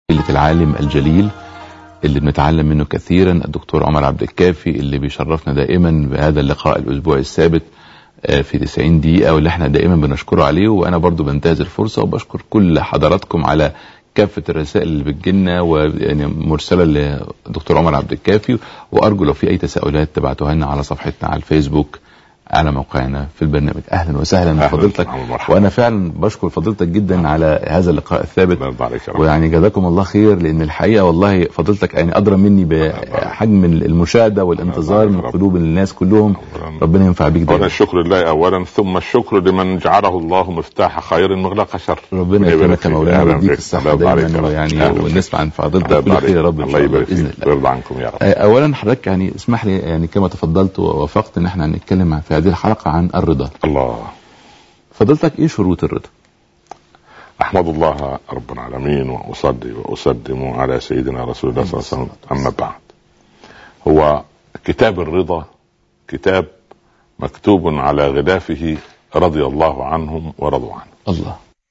فضيلة العالم الجليل اللي بنتعلم منه كثيرا الدكتور عمر عبد الكافي اللي بيشرفنا دائما بهذا اللقاء الاسبوع الثابت آه، في 90 دقيقة واللي احنا دائما بنشكره عليه وانا برضو بنتهز الفرصة وبشكر كل حضراتكم على كافة الرسائل اللي بتجيلنا ويعني مرسلة للدكتور عمر عبد الكافي وارجو لو في اي تساؤلات تبعتوها لنا على صفحتنا على الفيسبوك على موقعنا في البرنامج اهلا وسهلا أهلاً بفضيلتك ومرحبا. وانا فعلا بشكر فضيلتك جدا على هذا اللقاء الثابت الله يرضى عليك يا رب. ويعني جزاكم الله خير لان الحقيقه والله فضيلتك يعني ادرى مني بحجم المشاهده والانتظار من قلوب الناس كلهم ربنا ينفع بيك اولا دايما الشكر لله اولا ثم الشكر لمن جعله الله مفتاح خير مغلق شر ربنا يبارك يكرمك فيك. يا مولانا أهلاً ويديك بك. الصحه الله يرضى عليك يا دايما رب. ويعني أهلاً بك. ونسمع عن الله فضيلتك يرضى كل خير يا عليك. رب ان الله شاء الله يبارك باذن فيك الله ويرضى عنكم يا رب آه، اولا حضرتك يعني اسمح لي يعني كما تفضلت ووافقت ان احنا هنتكلم عن- في هذه الحلقه عن الرضا الله فضيلتك ايه شروط الرضا احمد الله رب العالمين واصلي واسلم على سيدنا رسول الله صلى الله عليه وسلم اما بعد هو كتاب الرضا كتاب مكتوب على غلافه رضي الله عنهم ورضوا عنه الله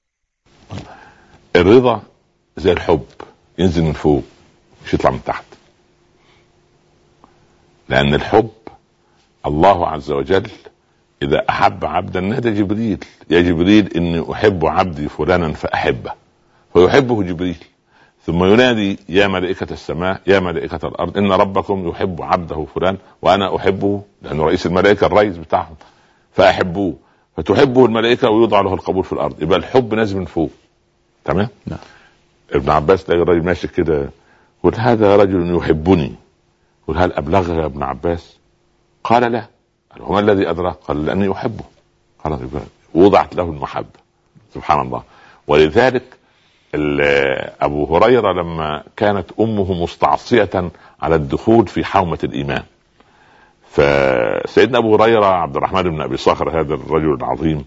الرضا زي الحب ينزل من فوق مش يطلع من تحت لان الحب الله عز وجل اذا احب عبدا نادى جبريل يا جبريل اني احب عبدي فلانا فاحبه فيحبه جبريل ثم ينادي يا ملائكة السماء يا ملائكة الأرض إن ربكم يحب عبده فلان وأنا أحبه لأنه رئيس الملائكة الرئيس بتاعهم فأحبوه فتحبه الملائكة ويوضع له القبول في الأرض يبقى الحب نازل من فوق تمام نعم. ابن عباس تلاقي الراجل ماشي كده يقول هذا رجل يحبني يقول هل أبلغ يا ابن عباس قال لا قال وما الذي أدرك قال لأني أحبه خلاص يبقى وضعت له المحبة سبحان الله ولذلك ال- أبو هريرة لما كانت أمه مستعصية على الدخول في حومة الإيمان فسيدنا أبو هريرة عبد الرحمن بن أبي صخر هذا الرجل العظيم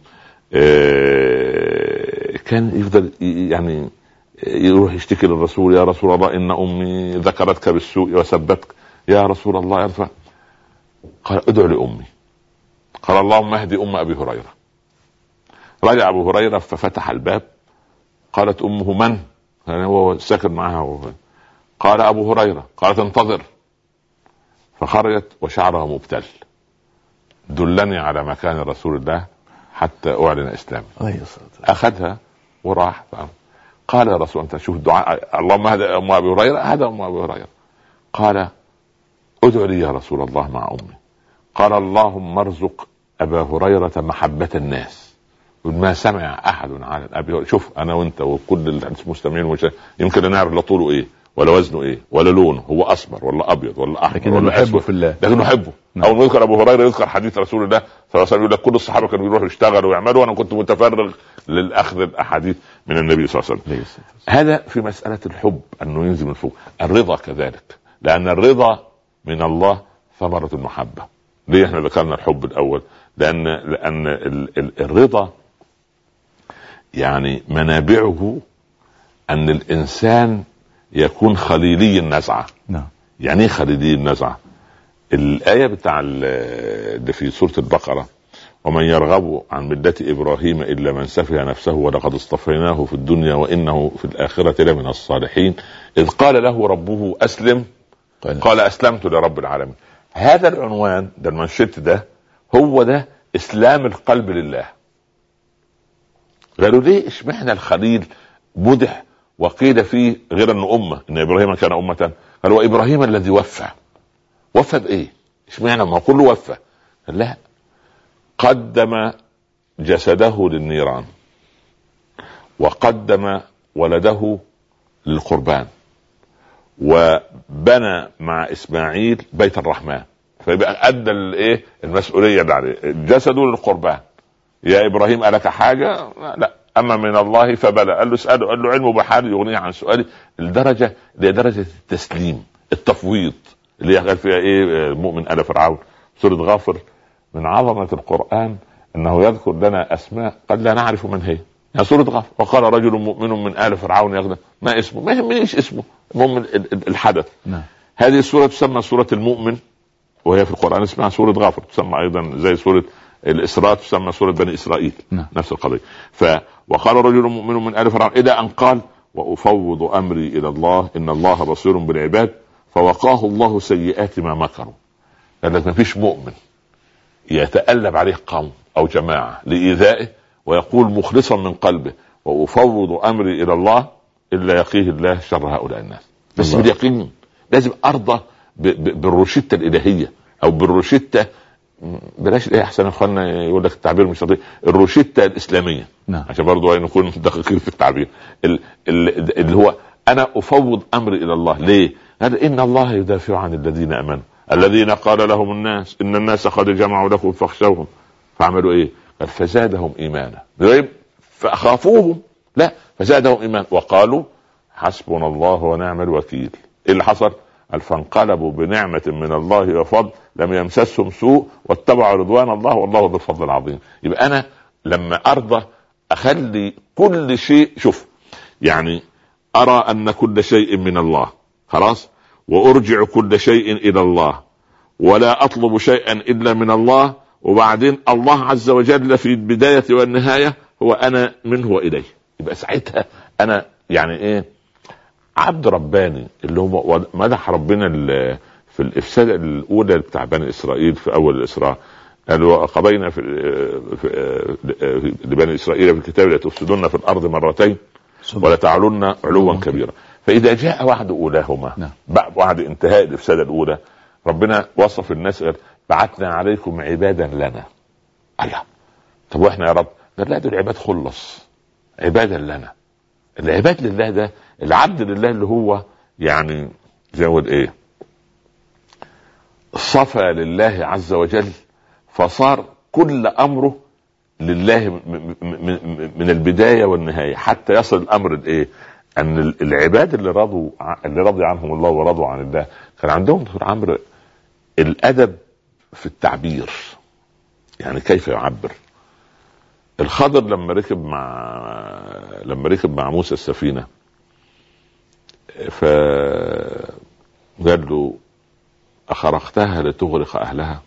آه، كان يفضل ي- يعني يروح يشتكي للرسول يا رسول الله إن أمي ذكرتك بالسوء وسبتك يا رسول الله يرفع قال ادعو لأمي قال اللهم اهدي أم أبي هريرة رجع أبو هريرة ففتح الباب قالت امه من؟ يعني هو ساكن معها هو. قال ابو هريره قالت انتظر فخرجت وشعرها مبتل دلني على مكان رسول الله حتى اعلن اسلامي عليه الصلاه والسلام اخذها وراح قال يا رسول انت شوف دعاء اللهم هذا ام ابي هريره هذا ام ابي هريره قال ادع لي يا رسول الله مع امي قال اللهم ارزق ابا هريره محبه الناس يقول ما سمع احد عن ابي هريره شوف انا وانت وكل المستمعين وش... يمكن لا نعرف لا طوله ايه ولا وزنه ايه ولا لونه هو اسمر ولا ابيض ولا احمر لكن ولا نحبه أسود. في الله لكن نحبه نعم. اول ما يذكر ابو هريره يذكر حديث رسول الله صلى الله عليه وسلم يقول لك كل الصحابه كانوا يروحوا يشتغلوا ويعملوا وانا كنت متفرغ للاخذ الاحاديث من النبي صلى الله عليه وسلم عليه الصلاه والسلام هذا في مسألة الحب أنه ينزل من فوق الرضا كذلك لأن الرضا من الله ثمرة المحبة ليه احنا ذكرنا الحب الأول لأن لأن ال- ال- الرضا يعني منابعه أن الإنسان يكون خليلي النزعة نعم يعني ايه خليلي النزعة الآية بتاع ال- اللي في سورة البقرة ومن يرغب عن ملة إبراهيم إلا من سفه نفسه ولقد اصطفيناه في الدنيا وإنه في الآخرة لمن الصالحين إذ قال له ربه أسلم قال قال أسلمت لرب العالمين هذا العنوان ده المنشط ده هو ده إسلام القلب لله قالوا ليه اشمعنى الخليل مدح وقيل فيه غير انه امه ان ابراهيم كان امه قال وابراهيم الذي وفى وفى بايه؟ اشمعنى ما هو كله وفى قال لا قدم جسده للنيران وقدم ولده للقربان وبنى مع اسماعيل بيت الرحمن فيبقى ادى الايه المسؤوليه اللي عليه جسده للقربان يا ابراهيم الك حاجه لا اما من الله فبلى قال له اساله قال له علمه بحال يغنيه عن سؤالي الدرجه اللي هي درجه التسليم التفويض اللي قال فيها ايه المؤمن ال فرعون سوره غافر من عظمه القران انه يذكر لنا اسماء قد لا نعرف من هي يعني سوره غافر وقال رجل مؤمن من ال فرعون يغنى ما اسمه ما يهمنيش اسمه المهم ال- ال- الحدث نعم هذه السوره تسمى سوره المؤمن وهي في القران اسمها سوره غافر تسمى ايضا زي سوره الاسراء تسمى سوره بني اسرائيل نعم. نفس القضيه ف وقال رجل مؤمن من ال فرعون الى ان قال وافوض امري الى الله ان الله بصير بالعباد فوقاه الله سيئات ما مكروا قال لك ما فيش مؤمن يتألب عليه قوم او جماعه لايذائه ويقول مخلصا من قلبه وافوض امري الى الله الا يقيه الله شر هؤلاء الناس بس الله. باليقين لازم ارضى ب- ب- بالروشته الالهيه او بالروشته م- بلاش ايه احسن يا اخوانا يقول لك التعبير مش لطيف الروشته الاسلاميه نعم عشان برضو نكون دقيقين في التعبير ال- ال- اللي هو انا افوض امري الى الله ليه؟ قال ان الله يدافع عن الذين امنوا الذين قال لهم الناس ان الناس قد جمعوا لكم فاخشوهم فعملوا ايه؟ قال فزادهم ايمانا طيب فاخافوهم لا فزادهم ايمانا وقالوا حسبنا الله ونعم الوكيل ايه اللي حصل؟ قال فانقلبوا بنعمة من الله وفضل لم يمسسهم سوء واتبعوا رضوان الله والله ذو الفضل العظيم يبقى انا لما ارضى اخلي كل شيء شوف يعني ارى ان كل شيء من الله خلاص وارجع كل شيء الى الله ولا اطلب شيئا الا من الله وبعدين الله عز وجل في البدايه والنهايه هو انا منه واليه يبقى ساعتها انا يعني ايه عبد رباني اللي هو مدح ربنا ال- في الافساده الاولى بتاع بني اسرائيل في اول الاسراء قال وقضينا في, في لبني اسرائيل في الكتاب لتفسدن في الارض مرتين ولتعلن علوا كبيرا فاذا جاء وعد اولاهما نعم. بعد وعد انتهاء الافساده الاولى ربنا وصف الناس قال بعثنا عليكم عبادا لنا الله طب واحنا يا رب قال لا دول عباد خلص عبادا لنا العباد لله ده العبد لله اللي هو يعني زي ما اقول ايه صفى لله عز وجل فصار كل امره لله م- م- م- من البدايه والنهايه حتى يصل الامر لايه؟ ان ال- العباد اللي رضوا ع- اللي رضي عنهم الله ورضوا عن الله كان عندهم دكتور عمرو الادب في التعبير يعني كيف يعبر الخضر لما ركب مع لما ركب مع موسى السفينه ف قال له أخرقتها لتغرق أهلها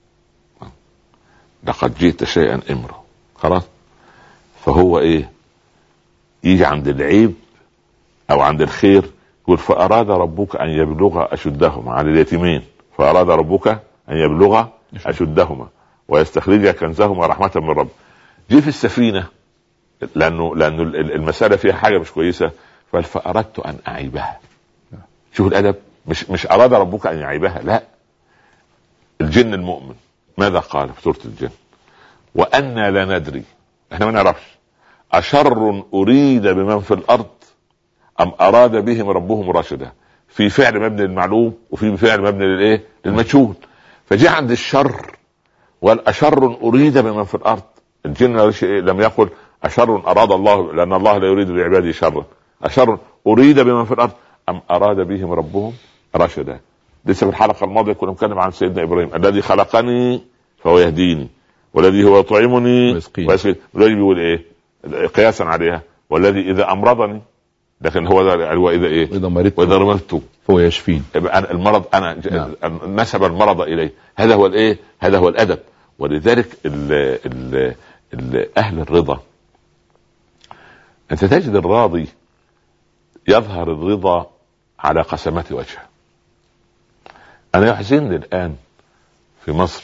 لقد جئت شيئا إمرا خلاص فهو إيه يجي عند العيب أو عند الخير يقول فأراد ربك أن يبلغ أشدهما على اليتيمين فأراد ربك أن يبلغ أشدهما ويستخرج كنزهما رحمة من رب جه في السفينة لأنه لأنه المسألة فيها حاجة مش كويسة قال فأردت أن أعيبها شوف الأدب مش مش أراد ربك أن يعيبها لا الجن المؤمن ماذا قال في سورة الجن وأنا لا ندري احنا ما نعرفش أشر أريد بمن في الأرض أم أراد بهم ربهم رشدا في فعل مبني للمعلوم وفي فعل مبني للايه؟ للمجهول فجاء عند الشر والأشر أريد بمن في الأرض الجن لم يقل أشر أراد الله لأن الله لا يريد بعباده شرا أشر أريد بمن في الأرض أم أراد بهم ربهم رشدا لسه في الحلقة الماضية كنا بنتكلم عن سيدنا إبراهيم الذي خلقني فهو يهديني والذي هو يطعمني ويسقيني. ويسقيني الراجل بيقول إيه قياسا عليها والذي إذا أمرضني لكن هو ده هو إذا إيه واذا مرضت وإذا مرضت فهو يشفين يبقى أنا المرض انا ج- نعم. نسب المرض اليه هذا هو الايه هذا هو الادب ولذلك ال ال ال اهل الرضا انت تجد الراضي يظهر الرضا على قسمات وجهه انا يحزنني الان في مصر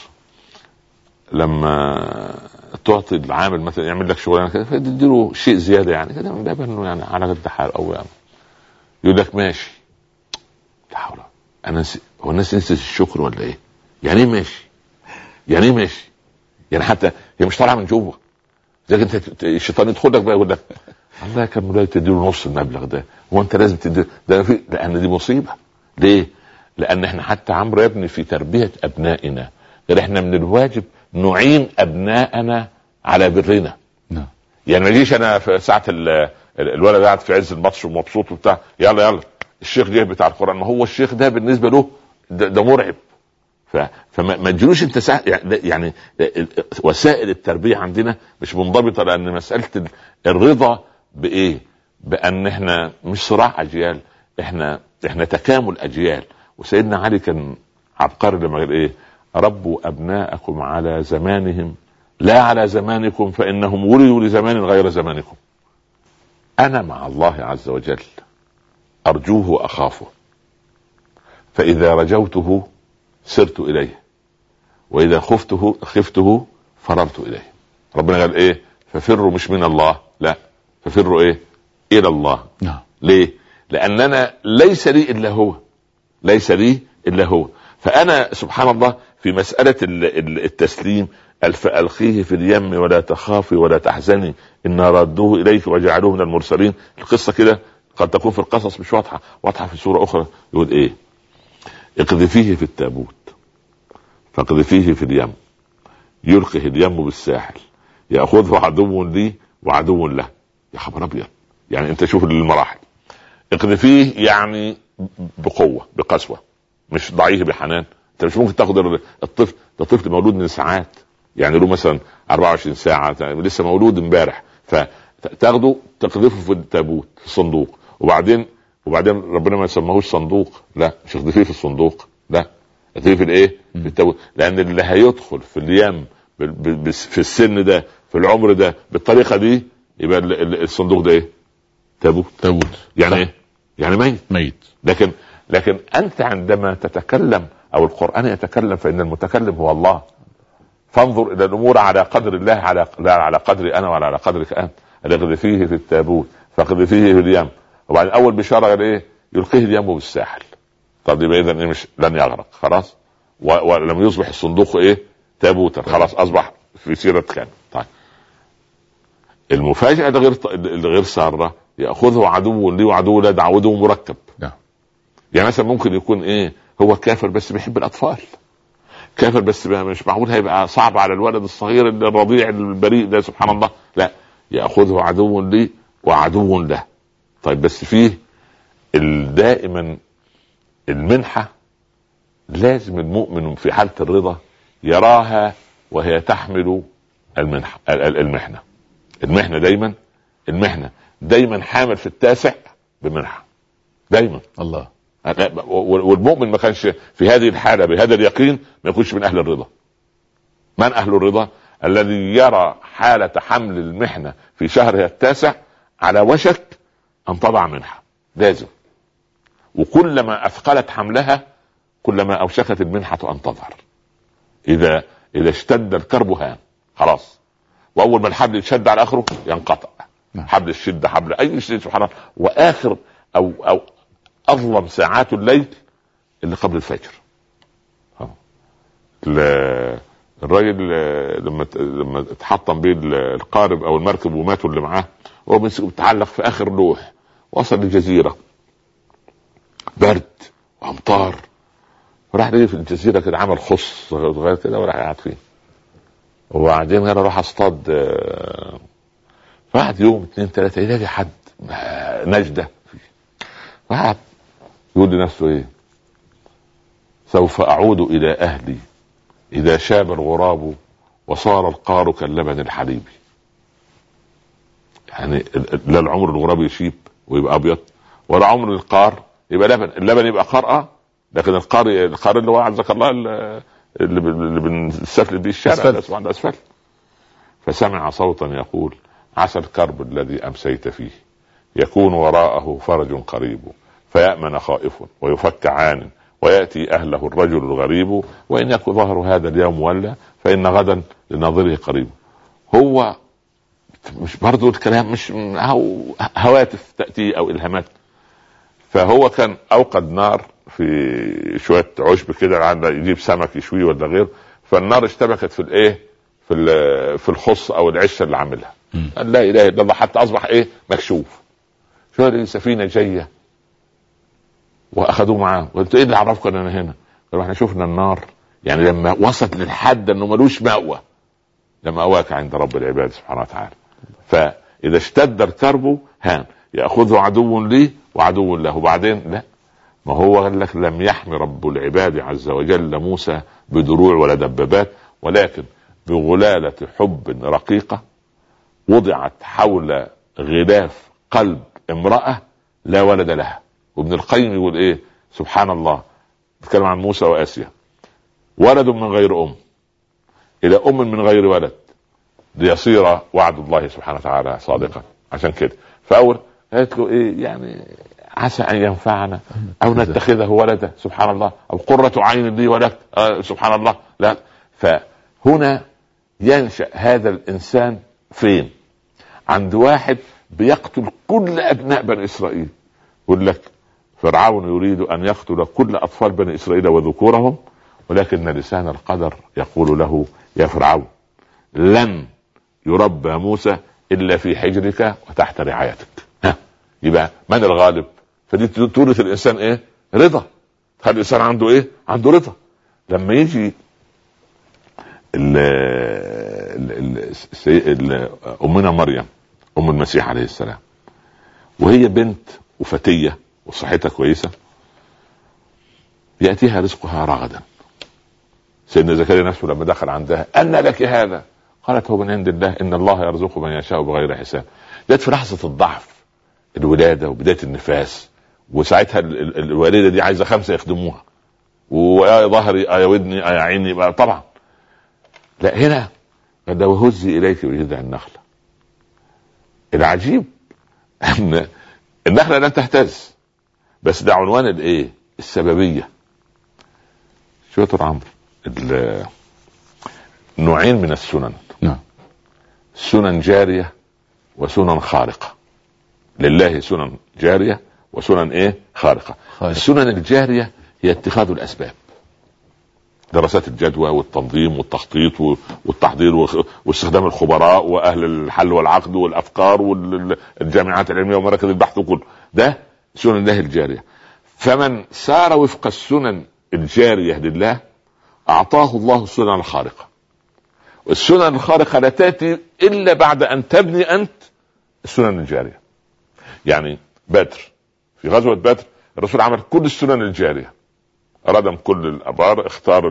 لما تعطي العامل مثلا يعمل لك شغلانه كده فتديله شيء زياده يعني كده من باب انه يعني على قد حال او يعني يقول لك ماشي لا حول ولا- انا س... هو الناس نسيت الشكر ولا ايه؟ يعني ايه ماشي؟ يعني ايه ماشي؟ يعني حتى هي مش طالعه من جوه زي انت ت- الشيطان يدخل لك بقى يقول لك الله كان مولاي تديله نص المبلغ ده هو انت لازم تدي ده في لان دي مصيبه ليه؟ لان احنا حتى عمرو يا ابني في تربيه ابنائنا غير احنا من الواجب نعين ابنائنا على برنا نعم يعني ما يجيش انا في ساعه ال- ال- الولد قاعد في عز الماتش ومبسوط وبتاع يلا يلا الشيخ جه بتاع القران ما هو الشيخ ده بالنسبه له ده, ده مرعب ف... فما ما تجيلوش انت سا... يعني يعني وسائل التربيه عندنا مش منضبطه لان مساله ال- الرضا بايه؟ بان احنا مش صراع اجيال احنا احنا تكامل اجيال وسيدنا علي كان عبقري لما قال ايه؟ ربوا ابناءكم على زمانهم لا على زمانكم فانهم ولدوا لزمان غير زمانكم انا مع الله عز وجل ارجوه واخافه فاذا رجوته سرت اليه واذا خفته خفته فررت اليه ربنا قال ايه ففروا مش من الله لا ففروا ايه الى الله نعم ليه لاننا ليس لي الا هو ليس لي الا هو فانا سبحان الله في مساله ال- ال- التسليم الف القيه في اليم ولا تخافي ولا تحزني ان ردوه اليك وجعلوه من المرسلين القصه كده قد تكون في القصص مش واضحه واضحه في سوره اخرى يقول ايه اقذفيه في التابوت فاقذفيه في اليم يلقه اليم بالساحل ياخذه عدو لي وعدو له يا خبر ابيض يعني انت شوف المراحل اقذفيه يعني بقوه بقسوه مش ضعيه بحنان انت مش ممكن تاخد ال- الطفل ده طفل مولود من ساعات يعني له مثلا 24 ساعه لسه مولود امبارح فتاخده تقذفه في التابوت في الصندوق وبعدين وبعدين ربنا ما يسمهوش صندوق لا مش تقذفيه في الصندوق لا تقذفيه في الايه؟ في التابوت لان اللي هيدخل في اليم بال- بال- بس- في السن ده في العمر ده بالطريقه دي يبقى ال- ال- الصندوق ده ايه؟ تابوت تابوت يعني صح. ايه؟ يعني ميت ميت لكن لكن انت عندما تتكلم او القران يتكلم فان المتكلم هو الله فانظر الى الامور على قدر الله على لا على قدري انا ولا على قدرك انت اقذفيه في التابوت فاقذفيه في اليم وبعد اول بشاره قال ايه يلقيه اليم بالساحل طب يبقى اذا إيه مش لن يغرق خلاص و- ولم يصبح الصندوق ايه تابوتا خلاص اصبح في سيره كان طيب المفاجاه الغير الغير ساره ياخذه عدو لي وعدو لا ده عدو مركب نعم يعني مثلا ممكن يكون ايه هو كافر بس بيحب الاطفال كافر بس بقى مش معقول هيبقى صعب على الولد الصغير اللي الرضيع البريء ده سبحان الله لا ياخذه عدو لي وعدو له طيب بس فيه ال- دائما المنحه لازم المؤمن في حاله الرضا يراها وهي تحمل المنحه ال- ال- المحنه المحنه دايما المحنه دايما حامل في التاسع بمنحه دايما الله والمؤمن ما كانش في هذه الحاله بهذا اليقين ما يكونش من اهل الرضا من اهل الرضا الذي يرى حاله حمل المحنه في شهرها التاسع على وشك ان تضع منحه لازم وكلما اثقلت حملها كلما اوشكت المنحه ان تظهر اذا اذا اشتد الكرب هان خلاص واول ما الحبل يتشد على اخره ينقطع نعم. حبل الشده حبل اي شيء سبحان الله واخر او او اظلم ساعات الليل اللي قبل الفجر ها. ال- الراجل آه، لما ت- لما اتحطم بيه ال- القارب او المركب وماتوا اللي معاه هو مس- متعلق في اخر لوح وصل لجزيره برد وامطار وراح لقي في الجزيره كده عمل خص صغير كده وراح قاعد فيه وبعدين قال اروح اصطاد آه، بعد يوم اثنين ثلاثه يلاقي حد آه، نجده وقعد يقول لنفسه ايه سوف اعود الى اهلي اذا شاب الغراب وصار القار كاللبن الحليبي يعني ال- ال- لا العمر الغراب يشيب ويبقى ابيض ولا عمر القار يبقى لبن اللبن يبقى قار اه لكن القار القار اللي هو عزك الله ال- اللي بن- اللي بنسفل بيه الشارع أسفل. ده اسمه عنده اسفل فسمع صوتا يقول عسى الكرب الذي امسيت فيه يكون وراءه فرج قريب فيأمن خائف ويفك عان ويأتي أهله الرجل الغريب وإن يكن ظهر هذا اليوم ولا فإن غدا لناظره قريب هو مش برضو الكلام مش هو- هواتف تأتي أو إلهامات فهو كان أوقد نار في شوية عشب كده عنده يجيب سمك يشويه ولا غير فالنار اشتبكت في الايه في ال- في الخص او العشه اللي عاملها مم. قال لا اله الا الله حتى اصبح ايه مكشوف شو هذه سفينه جايه واخذوه معاه قلت ايه اللي عرفكم ان انا هنا؟ قالوا احنا شفنا النار يعني لما وصلت للحد انه ملوش مأوى لمأواك عند رب العباد سبحانه وتعالى فاذا اشتد الكرب هان ياخذه عدو لي وعدو له وبعدين لا ما هو قال لك لم يحمي رب العباد عز وجل موسى بدروع ولا دبابات ولكن بغلالة حب رقيقة وضعت حول غلاف قلب امرأة لا ولد لها وابن القيم يقول ايه سبحان الله بيتكلم عن موسى واسيا ولد من غير ام الى ام من غير ولد ليصير وعد الله سبحانه وتعالى صادقا عشان كده فاول قالت له ايه يعني عسى ان ينفعنا او نتخذه ولدا سبحان الله او قرة عين لي ولك آه سبحان الله لا فهنا ينشأ هذا الانسان فين عند واحد بيقتل كل ابناء بني اسرائيل يقول لك فرعون يريد ان يقتل كل اطفال بني اسرائيل وذكورهم ولكن لسان القدر يقول له يا فرعون لن يربى موسى الا في حجرك وتحت رعايتك ها يبقى من الغالب فدي تورث الانسان ايه رضا خلي الانسان عنده ايه عنده رضا لما يجي ال ال ال امنا مريم ام المسيح عليه السلام وهي بنت وفتيه وصحتها كويسه ياتيها رزقها رغدا سيدنا زكريا نفسه لما دخل عندها ان لك هذا قالت هو من عند الله ان الله يرزق من يشاء بغير حساب جت في لحظه الضعف الولاده وبدايه النفاس وساعتها الوالده دي عايزه خمسه يخدموها ويا ظهري يا ودني يا عيني طبعا لا هنا قد وهزي اليك بجذع النخله العجيب ان النخله لن تهتز بس ده عنوان الايه السببيه شو يا عمرو نوعين من السنن نعم سنن جاريه وسنن خارقه لله سنن جاريه وسنن ايه خارقه خارق. السنن الجاريه هي اتخاذ الاسباب دراسات الجدوى والتنظيم والتخطيط والتحضير واستخدام الخبراء واهل الحل والعقد والافكار والجامعات العلميه ومراكز البحث وكل ده سنن الله الجاريه فمن سار وفق السنن الجاريه لله اعطاه الله السنن الخارقه والسنن الخارقه لا تاتي الا بعد ان تبني انت السنن الجاريه يعني بدر في غزوه بدر الرسول عمل كل السنن الجاريه ردم كل الابار اختار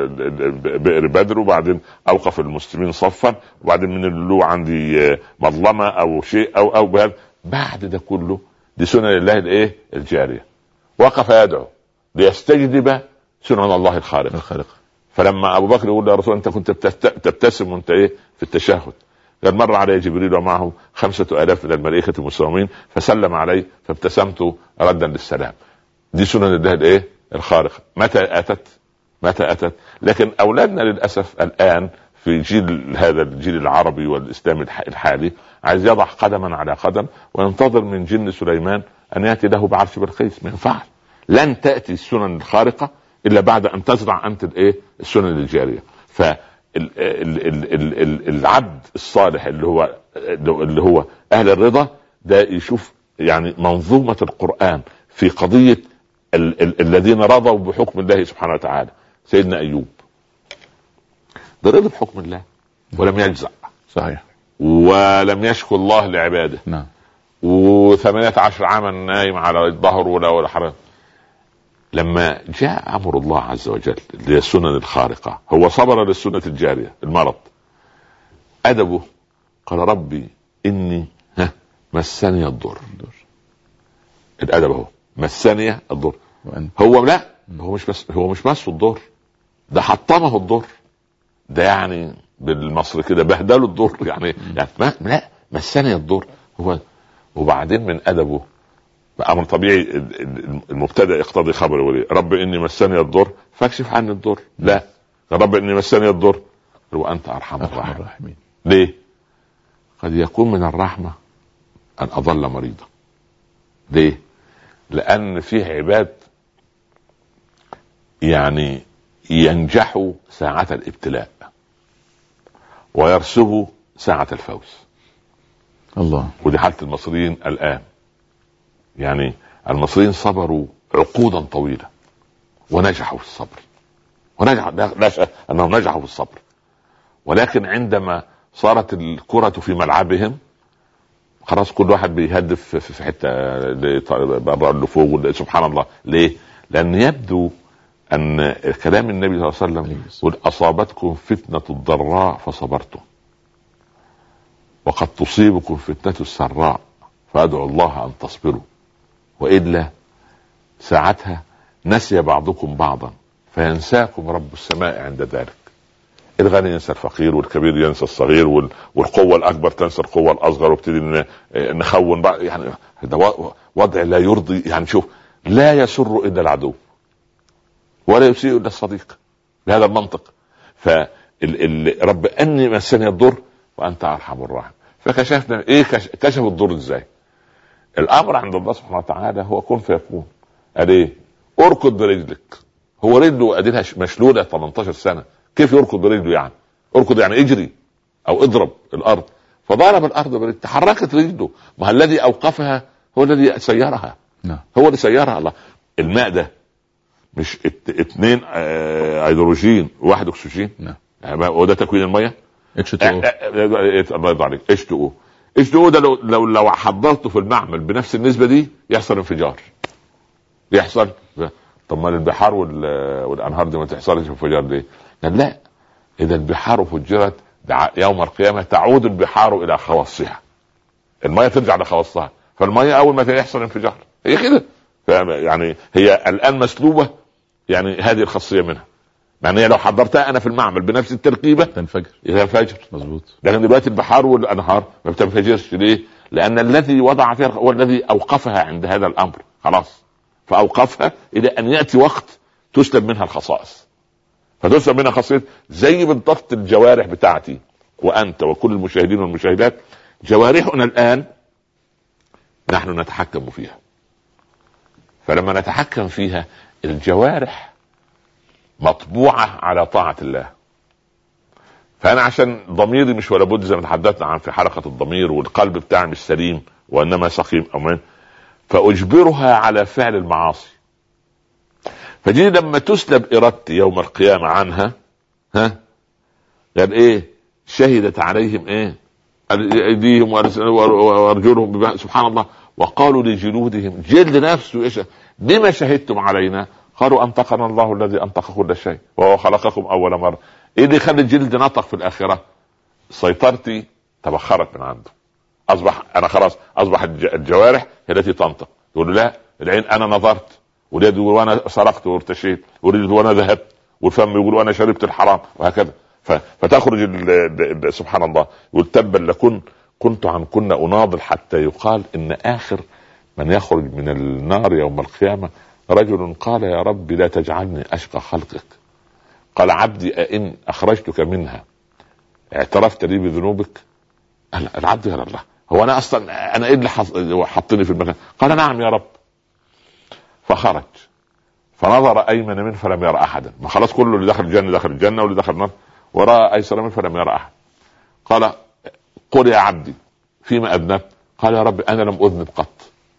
بئر بدر وبعدين اوقف المسلمين صفا وبعدين من اللي عندي مظلمه او شيء او او بهذا بعد ده كله دي سنن الله الايه الجاريه وقف يدعو ليستجدب سنن الله الخالق الخالق فلما ابو بكر يقول يا رسول انت كنت تبتسم وانت ايه في التشهد قال مر علي جبريل ومعه خمسة آلاف من الملائكة المسلمين فسلم علي فابتسمت ردا للسلام دي سنن الله الايه الخارقة متى أتت متى أتت لكن أولادنا للأسف الآن في جيل هذا الجيل العربي والإسلامي الحالي عايز يضع قدما على قدم وينتظر من جن سليمان أن يأتي له بعرش بالقيس ما ينفعش لن تأتي السنن الخارقة إلا بعد أن تزرع أنت الإيه السنن الجارية ف العبد الصالح اللي هو اللي هو اهل الرضا ده يشوف يعني منظومه القران في قضيه ال- ال- الذين رضوا بحكم الله سبحانه وتعالى سيدنا ايوب ده رضي بحكم الله ولم يجزع صحيح ولم يشكو الله لعباده نعم وثمانية عشر عاما نايم على الظهر ولا ولا حرام لما جاء امر الله عز وجل اللي هي السنن الخارقه هو صبر للسنه الجاريه المرض ادبه قال ربي اني ها مسني الضر الادب اهو مسني الضر وأنت هو لا هو مش بس هو مش مسه الضر ده حطمه الضر ده يعني بالمصري كده بهدله الضر يعني يعني ما لا مسني الضر هو وبعدين من ادبه امر طبيعي ال- ال- المبتدا يقتضي خبر ولي رب اني مسني الضر فاكشف عني الضر لا رب اني مسني الضر وانت ارحم أرحم الراحمين الراحمين ليه؟ قد يكون من الرحمة أن أظل مريضا ليه؟ لأن فيه عباد يعني ينجحوا ساعة الابتلاء ويرسبوا ساعة الفوز الله ودي حالة المصريين الآن يعني المصريين صبروا عقودا طويلة ونجحوا في الصبر ونجحوا لا لا شك أنهم نجحوا في الصبر ولكن عندما صارت الكرة في ملعبهم خلاص كل واحد بيهدف في في حته بره اللي فوق واللي- سبحان الله ليه؟ لان يبدو ان كلام النبي صلى الله عليه وسلم يقول اصابتكم فتنه الضراء فصبرتم وقد تصيبكم فتنه السراء فادعوا الله ان تصبروا والا ساعتها نسي بعضكم بعضا فينساكم رب السماء عند ذلك الغني ينسى الفقير والكبير ينسى الصغير وال- والقوه الاكبر تنسى القوه الاصغر وابتدي ن- نخون بعض يعني ده و- وضع لا يرضي يعني شوف لا يسر الا العدو ولا يسيء الا الصديق بهذا المنطق ف ال- ال- رب اني مسني الضر وانت ارحم الراحم فكشفنا ايه كش- كشف الضر ازاي؟ الامر عند الله سبحانه وتعالى هو كن فيكون قال ايه؟ اركض برجلك هو رجله اديلها مشلوله 18 سنه كيف يركض برجله يعني؟ اركض يعني اجري او اضرب الارض فضرب الارض برجله تحركت رجله ما الذي اوقفها هو الذي سيرها نعم هو اللي سيرها الله الماء ده مش ات اتنين آه هيدروجين وواحد اكسجين نعم يعني هو ده تكوين الميه اتش آه، 2 آه، آه، الله يرضى عليك اتش 2 او اتش 2 او ده لو لو لو حضرته في المعمل بنفس النسبه دي يحصل انفجار يحصل طب ما البحار وال- والانهار دي ما تحصلش انفجار ليه؟ قال لا اذا البحار فجرت دع- يوم القيامه تعود البحار الى خواصها الميه ترجع لخواصها فالميه اول ما يحصل انفجار هي كده فاهم؟ يعني هي الان مسلوبه يعني هذه الخاصيه منها يعني هي لو حضرتها انا في المعمل بنفس التركيبه تنفجر ينفجر مظبوط لكن دلوقتي البحار والانهار ما بتنفجرش ليه؟ لان الذي وضع فيها هو الذي اوقفها عند هذا الامر خلاص فاوقفها الى ان ياتي وقت تسلب منها الخصائص فتسلب منها خاصيه زي بالضبط الجوارح بتاعتي وانت وكل المشاهدين والمشاهدات جوارحنا الان نحن نتحكم فيها فلما نتحكم فيها الجوارح مطبوعه على طاعه الله فانا عشان ضميري مش ولا بد زي ما تحدثنا عن في حلقه الضمير والقلب بتاعي مش سليم وانما سقيم امان فاجبرها على فعل المعاصي فدي لما تسلب ارادتي يوم القيامه عنها ها قال ايه شهدت عليهم ايه ايديهم وأرس- وارجلهم بما- سبحان الله وقالوا لجلودهم جلد نفسه ايش بما شهدتم علينا قالوا انطقنا الله الذي انطق كل شيء وهو خلقكم اول مره ايه اللي يخلي الجلد نطق في الاخره سيطرتي تبخرت من عنده اصبح انا خلاص اصبح الج- الجوارح هي التي تنطق يقول له لا العين انا نظرت واليد يقول وانا سرقت وارتشيت والرجل وانا ذهبت والفم يقول وانا شربت الحرام وهكذا ف- فتخرج ال- ال- ال- سبحان الله يقول تبا لكن كنت عنكن اناضل حتى يقال ان اخر من يخرج من النار يوم القيامه رجل قال يا رب لا تجعلني اشقى خلقك قال عبدي أئن أخرجتك منها اعترفت لي بذنوبك قال العبد يا الله هو أنا أصلا أنا إيه اللي حط- حطني في المكان قال نعم يا رب فخرج فنظر أيمن منه فلم يرى أحدا ما خلاص كله اللي دخل الجنة دخل الجنة واللي دخل النار ورأى أيسر منه فلم يرى أحد قال قل يا عبدي فيما أذنبت قال يا رب أنا لم أذنب قط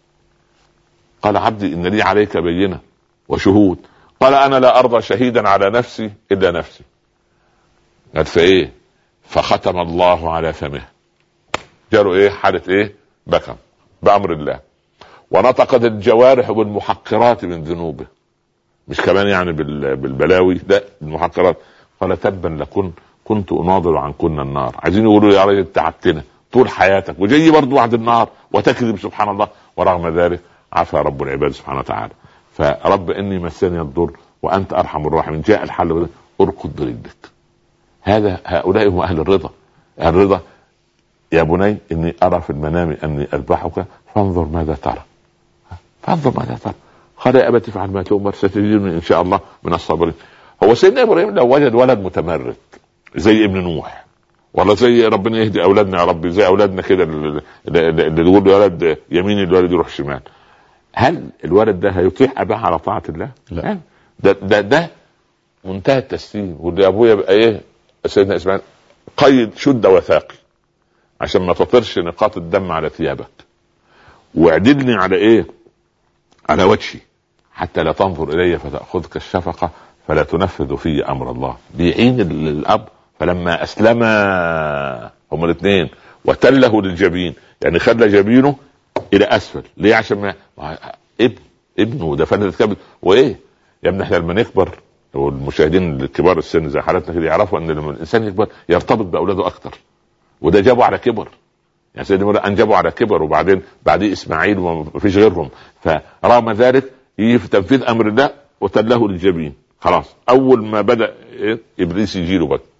قال عبدي إن لي عليك بينة وشهود قال انا لا ارضى شهيدا على نفسي الا نفسي قال فايه فختم الله على فمه جاله ايه حاله ايه بكم بامر الله ونطقت الجوارح بالمحقرات من ذنوبه مش كمان يعني بال- بالبلاوي لا المحقرات قال تبا لكن كنت اناضل عنكن النار عايزين يقولوا يا راجل تعبتنا طول حياتك وجاي برضه وعد النار وتكذب سبحان الله ورغم ذلك عفى رب العباد سبحانه وتعالى فرب اني مسني الضر وانت ارحم الراحمين جاء الحل بده اركض برجلك هذا هؤلاء هم اهل الرضا اهل الرضا يا بني اني ارى في المنام اني اذبحك فانظر ماذا ترى فانظر ماذا ترى قال يا ابت افعل ما تؤمر ستجدني ان شاء الله من الصابرين هو سيدنا ابراهيم لو وجد ولد متمرد زي ابن نوح ولا زي ربنا يهدي اولادنا يا رب زي اولادنا كده اللي اللي- اللي يقول له ولد يمين الولد يروح شمال هل الولد ده هيطيع اباه على طاعه الله؟ لا. ده ده ده منتهى التسليم واللي ابويا يبقى ايه سيدنا اسماعيل قيد شد وثاقي عشان ما تطرش نقاط الدم على ثيابك واعدلني على ايه؟ على وجهي حتى لا تنظر الي فتاخذك الشفقه فلا تنفذ في امر الله بيعين ال- الاب فلما اسلما هما الاثنين وتله للجبين يعني خلى جبينه الى اسفل ليه عشان ما ما- ابن ابنه ده فلتة كبد وايه يا ابني احنا لما نكبر والمشاهدين الكبار السن زي حالتنا كده يعرفوا ان لما الانسان يكبر يرتبط باولاده اكتر وده جابه على كبر يعني سيدنا مولانا انجبوا على كبر وبعدين بعديه اسماعيل وما فيش غيرهم فرغم ذلك يجي في تنفيذ امر الله وتله للجبين خلاص اول ما بدا إيه؟ ابليس يجي له بقى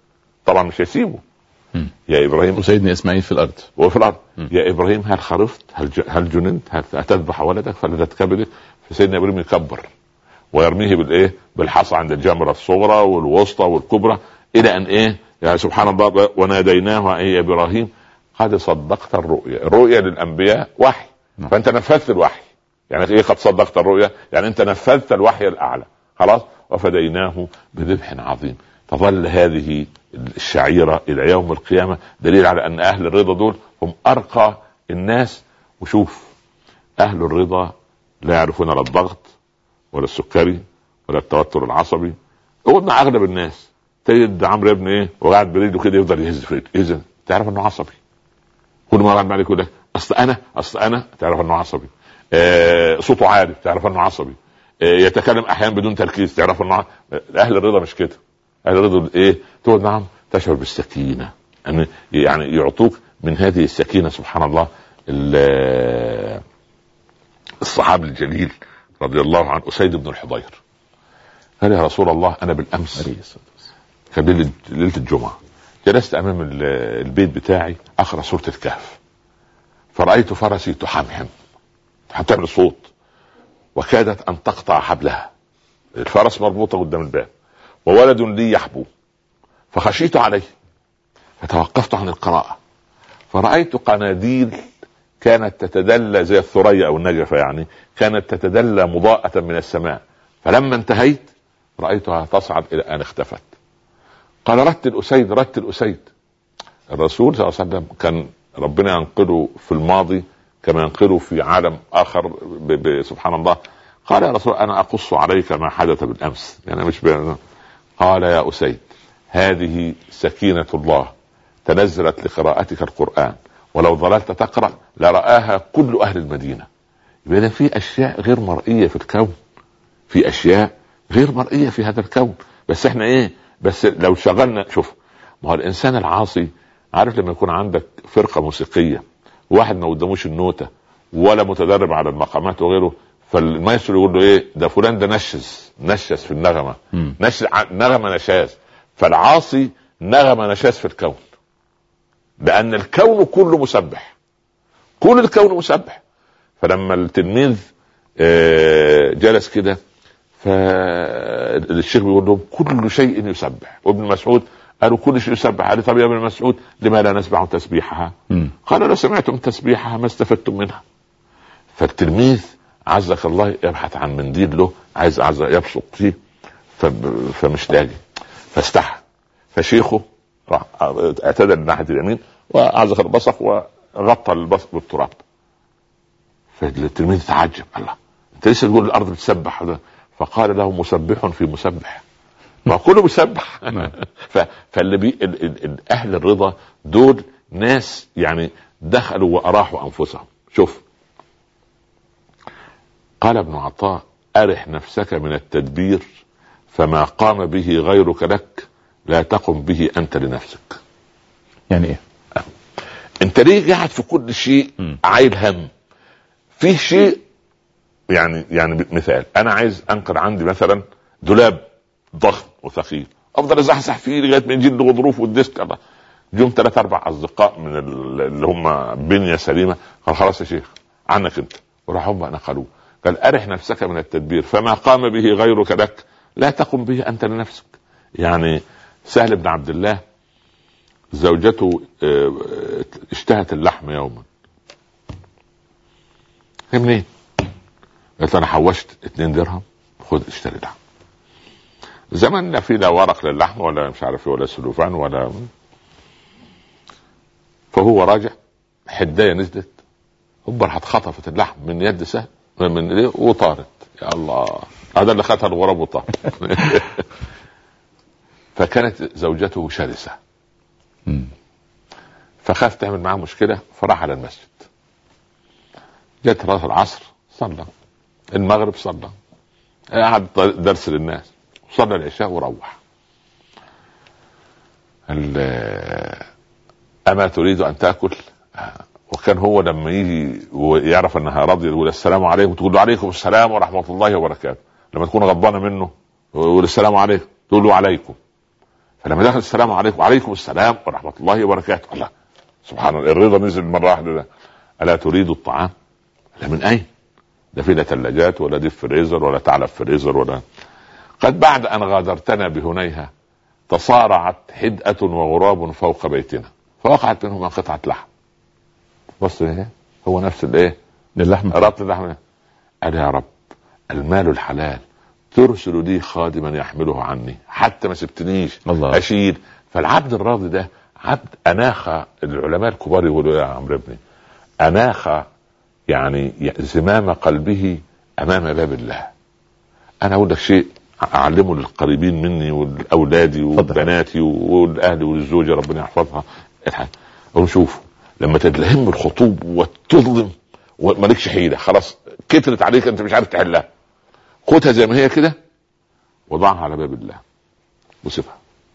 طبعا مش هيسيبه مم. يا ابراهيم وسيدنا اسماعيل في الارض وهو في الارض مم. يا ابراهيم هل خرفت هل ج... هل جننت هل هتذبح ولدك فلذت كبدك فسيدنا ابراهيم يكبر ويرميه بالايه بالحصى عند الجمره الصغرى والوسطى والكبرى الى ان ايه يعني سبحان الله وناديناه اي يا ابراهيم قد صدقت الرؤيا الرؤيا للانبياء وحي نعم. فانت نفذت الوحي يعني ايه قد صدقت الرؤيا يعني انت نفذت الوحي الاعلى خلاص وفديناه بذبح عظيم تظل هذه الشعيره الى يوم القيامه دليل على ان اهل الرضا دول هم ارقى الناس وشوف اهل الرضا لا يعرفون لا الضغط ولا السكري ولا التوتر العصبي هو مع اغلب الناس تجد عمرو ابن ايه وقاعد برجله كده يفضل يهز في رجله يهز تعرف انه عصبي كل ما قاعد معاك يقول لك اصل انا اصل انا تعرف انه عصبي آه صوته عالي تعرف انه عصبي آه يتكلم احيانا بدون تركيز تعرف انه ع- اهل الرضا مش كده اهل الرضا ايه تقول نعم تشعر بالسكينه يعني يعني يعطوك من هذه السكينه سبحان الله ال- الصحابي الجليل رضي الله عنه اسيد بن الحضير قال يا رسول الله انا بالامس عليه الصلاه والسلام كان ليله ليله الجمعه جلست امام ال- البيت بتاعي اقرا سوره الكهف فرايت فرسي تحمحم تعمل صوت وكادت ان تقطع حبلها الفرس مربوطه قدام الباب وولد لي يحبو فخشيت عليه فتوقفت عن القراءه فرايت قناديل كانت تتدلى زي الثريا او النجفه يعني كانت تتدلى مضاءة من السماء فلما انتهيت رايتها تصعد الى ان اختفت قال رتل اسيد رتل اسيد الرسول صلى الله عليه وسلم كان ربنا ينقله في الماضي كما ينقله في عالم اخر ب ب سبحان الله قال يا رسول انا اقص عليك ما حدث بالامس يعني مش ب... قال يا اسيد هذه سكينه الله تنزلت لقراءتك القران ولو ظللت تقرا لراها كل اهل المدينه يبقى إذا في اشياء غير مرئيه في الكون في اشياء غير مرئيه في هذا الكون بس احنا ايه بس لو شغلنا شوف ما هو الانسان العاصي عارف لما يكون عندك فرقه موسيقيه واحد ما قداموش النوته ولا متدرب على المقامات وغيره فالمايسترو يقول له ايه ده فلان ده نشز نشز في النغمه مم. نشز ع- نغمه نشاز فالعاصي نغمه نشاز في الكون لان الكون كله مسبح كل الكون مسبح فلما التلميذ آه، جلس كده فالشيخ بيقول لهم كل شيء يسبح وابن مسعود قالوا كل شيء يسبح قال طب يا ابن مسعود لما لا نسمع تسبيحها مم. قال لو سمعتم تسبيحها ما استفدتم منها فالتلميذ عزك الله يبحث عن منديل له عايز عايز يبصق فيه فب- فمش لاقي فاستحى فشيخه راح اعتدل ناحيه اليمين وعزق البصق وغطى البصق بالتراب فالتلميذ تعجب الله انت لسه تقول الارض بتسبح ده. فقال له مسبح في مسبح ما كله بيسبح نعم. ف... فاللي بي... ال... ال... ال... اهل الرضا دول ناس يعني دخلوا واراحوا انفسهم شوف قال ابن عطاء ارح نفسك من التدبير فما قام به غيرك لك لا تقم به انت لنفسك يعني ايه انت ليه قاعد في كل شيء مم. عايل هم فيه شيء يعني يعني مثال انا عايز انقل عندي مثلا دولاب ضخم وثقيل افضل ازحزح فيه لغايه ما يجي الغضروف والديسك الله جم ثلاث اربع اصدقاء من ال- اللي هم بنيه سليمه قال خلاص يا شيخ عنك انت وراحوا هم نقلوه قال ارح نفسك من التدبير فما قام به غيرك لك لا تقم به انت لنفسك يعني سهل بن عبد الله زوجته آه، اشتهت اللحم يوما هي منين؟ قالت له انا حوشت اتنين درهم خد اشتري لحم زمان لا في لا ورق للحم ولا مش عارف إيه ولا سلوفان ولا فهو راجع حدايه نزلت هوبا راحت خطفت اللحم من يد سهل من ايديه وطارت يا الله هذا اللي خدها الغراب وطار فكانت زوجته شرسه مم. فخاف تعمل معاه مشكله فراح على المسجد جت صلاه العصر صلى المغرب صلى قعد درس للناس صلى العشاء وروح ال- اما تريد ان تاكل وكان هو لما يجي ويعرف انها راضيه يقول السلام عليكم تقول له عليكم السلام ورحمه الله وبركاته لما تكون غضبانه منه يقول السلام عليكم تقول له عليكم فلما دخل السلام عليكم وعليكم السلام ورحمه الله وبركاته الله سبحان الله الرضا نزل مره واحده ده الا تريد الطعام؟ لا من اين؟ ده في لا ثلاجات ولا ديب فريزر ولا تعلب فريزر ولا قد بعد ان غادرتنا بهنيها تصارعت حدأة وغراب فوق بيتنا فوقعت منهما قطعة لحم بص ايه هو نفس الايه للحم ربط اللحم قال يا رب المال الحلال ترسل لي خادما يحمله عني حتى ما سبتنيش الله اشيل فالعبد الراضي ده عبد اناخ العلماء الكبار يقولوا يا عمرو ابني اناخ يعني زمام قلبه امام باب الله انا اقول لك شيء اعلمه للقريبين مني ولاولادي وبناتي والاهل والزوجه ربنا يحفظها اقول شوف لما تتلهم الخطوب وتظلم ومالكش حيله خلاص كترت عليك انت مش عارف تحلها خدها زي ما هي كده وضعها على باب الله وسيبها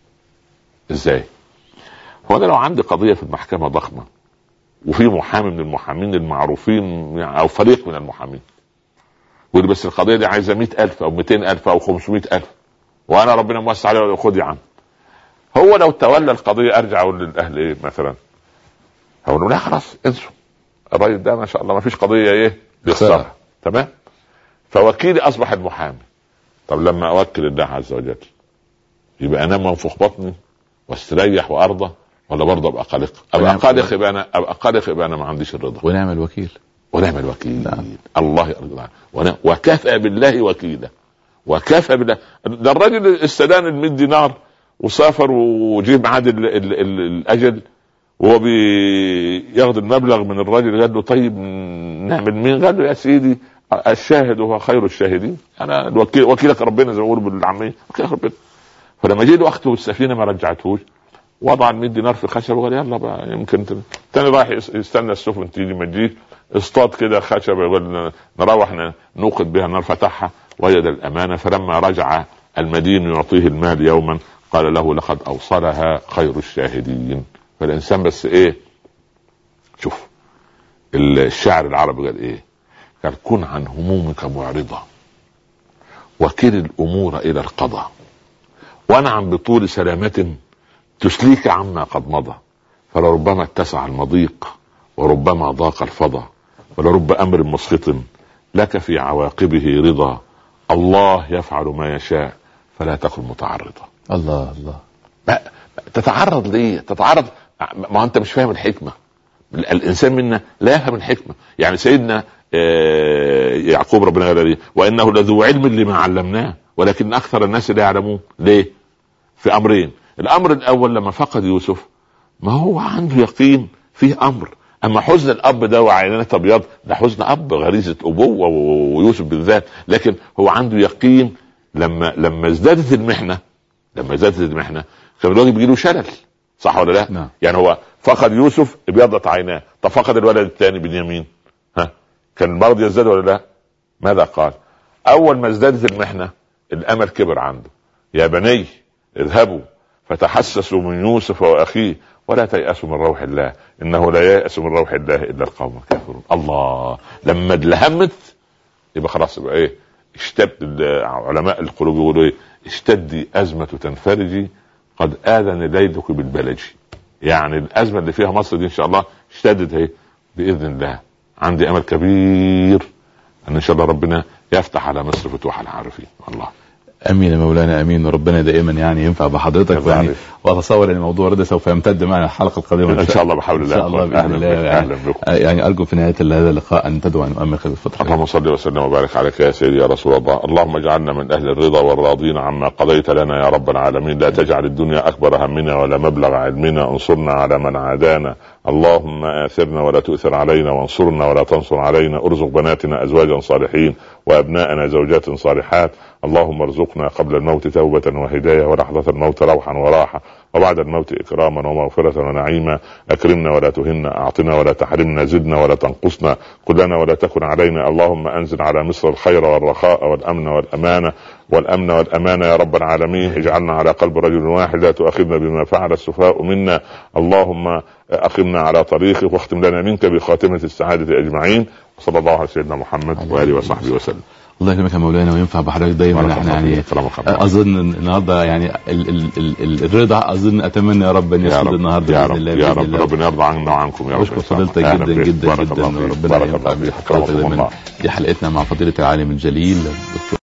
ازاي هو انا لو عندي قضيه في المحكمه ضخمه وفي محامي من المحامين المعروفين يعني او فريق من المحامين يقول بس القضيه دي عايزه مئة ألف او مئتين ألف او خمسمائة ألف وانا ربنا موسع عليه خد يا عم هو لو تولى القضيه ارجع اقول للاهل ايه مثلا هقول لا خلاص انسوا الراجل ده ما شاء الله ما فيش قضيه ايه بيخسرها تمام فوكيلي اصبح المحامي طب لما اوكل الله عز وجل يبقى انام وانفخ بطني واستريح وارضى ولا برضه ابقى قلق؟ ابقى قلق يبقى انا ابقى قلق يبقى انا ما عنديش الرضا ونعم الوكيل ونعم الوكيل نعم. الله يرضى وكفى بالله وكيلا وكفى بالله ده الراجل استدان ال 100 دينار وسافر وجيب ميعاد الاجل وهو بياخذ المبلغ من الراجل قال له طيب نعمل مين؟ قال له يا سيدي الشاهد هو خير الشاهدين انا الوكيل وكيلك ربنا زي ما بيقولوا بالعاميه وكيلك ربنا فلما جه له اخته السفينه ما رجعتهوش وضع ال 100 دينار في خشب وقال يلا بقى يمكن تاني رايح يستنى السفن تيجي ما تجيش اصطاد كده خشب يقول نروح نوقد بها النار فتحها وجد الامانه فلما رجع المدين يعطيه المال يوما قال له لقد اوصلها خير الشاهدين فالانسان بس ايه شوف الشاعر العربي قال ايه قال كن عن همومك معرضة وكل الامور الى القضاء وانعم بطول سلامة تسليك عما قد مضى فلربما اتسع المضيق وربما ضاق الفضا ولرب امر مسخط لك في عواقبه رضا الله يفعل ما يشاء فلا تكن متعرضا الله الله تتعرض ليه تتعرض ما انت مش فاهم الحكمه الانسان منا لا يفهم الحكمه يعني سيدنا يعقوب ربنا قال لي وانه لذو علم لما علمناه ولكن اكثر الناس لا يعلمون ليه في امرين الامر الاول لما فقد يوسف ما هو عنده يقين فيه امر اما حزن الاب ده وعينات ابيض ده حزن اب غريزه ابوه ويوسف بالذات لكن هو عنده يقين لما لما ازدادت المحنه لما ازدادت المحنه كان الراجل بيجي له شلل صح ولا لا؟ نعم. يعني هو فقد يوسف ابيضت عيناه طب فقد الولد الثاني بنيامين ها كان المرض يزداد ولا لا؟ ماذا قال؟ اول ما ازدادت المحنه الامل كبر عنده يا بني اذهبوا فتحسسوا من يوسف واخيه ولا تيأسوا من روح الله انه لا يأس من روح الله الا القوم الكافرون الله لما اتلهمت يبقى خلاص يبقى ايه اشتد علماء القلوب يقولوا ايه اشتدي ازمه تنفرجي قد اذن ليلك بالبلج يعني الازمه اللي فيها مصر دي ان شاء الله اشتدت اهي باذن الله عندي امل كبير ان ان شاء الله ربنا يفتح على مصر فتوح العارفين الله امين يا مولانا امين وربنا دائما يعني ينفع بحضرتك يعني واتصور ان الموضوع ده سوف يمتد معنا الحلقه القادمه ان شاء الله بحول الله ان شاء الله باذن الله يعني, يعني ارجو في نهايه هذا اللقاء ان تدعو ان نؤمن خير الفتره اللهم صل وسلم وبارك عليك يا سيدي يا رسول الله اللهم اجعلنا من اهل الرضا والراضين عما قضيت لنا يا رب العالمين لا تجعل الدنيا اكبر همنا ولا مبلغ علمنا انصرنا على من عادانا اللهم آثرنا ولا تؤثر علينا وانصرنا ولا تنصر علينا ارزق بناتنا ازواجا صالحين وابناءنا زوجات صالحات اللهم ارزقنا قبل الموت توبة وهداية ولحظة الموت روحا وراحة وبعد الموت إكراما ومغفرة ونعيما أكرمنا ولا تهنا أعطنا ولا تحرمنا زدنا ولا تنقصنا كلنا ولا تكن علينا اللهم أنزل على مصر الخير والرخاء والأمن والأمانة والأمن والأمانة يا رب العالمين اجعلنا على قلب رجل واحد لا تؤاخذنا بما فعل السفهاء منا اللهم أقمنا على طريقك واختم لنا منك بخاتمة السعادة أجمعين وصلى الله على سيدنا محمد وآله وصحبه وسلم الله يكرمك يا مولانا وينفع بحضرتك دايما بارك احنا الله يعني فيك. سلام عليكم. اظن النهارده يعني ال ال ال ال الرضا اظن اتمنى يا رب ان يا يسعد رب النهارده يا باذن رب الله يا بإذن رب الله. ربنا يرضى عنا وعنكم يا رب بشكر فضيلتك أهلا جدا بك. جدا بارك جدا الله فيك. وربنا بارك ينفع الله فيك. بحضرتك أكرمكم دايما الله. دي حلقتنا مع فضيله العالم الجليل الدكتور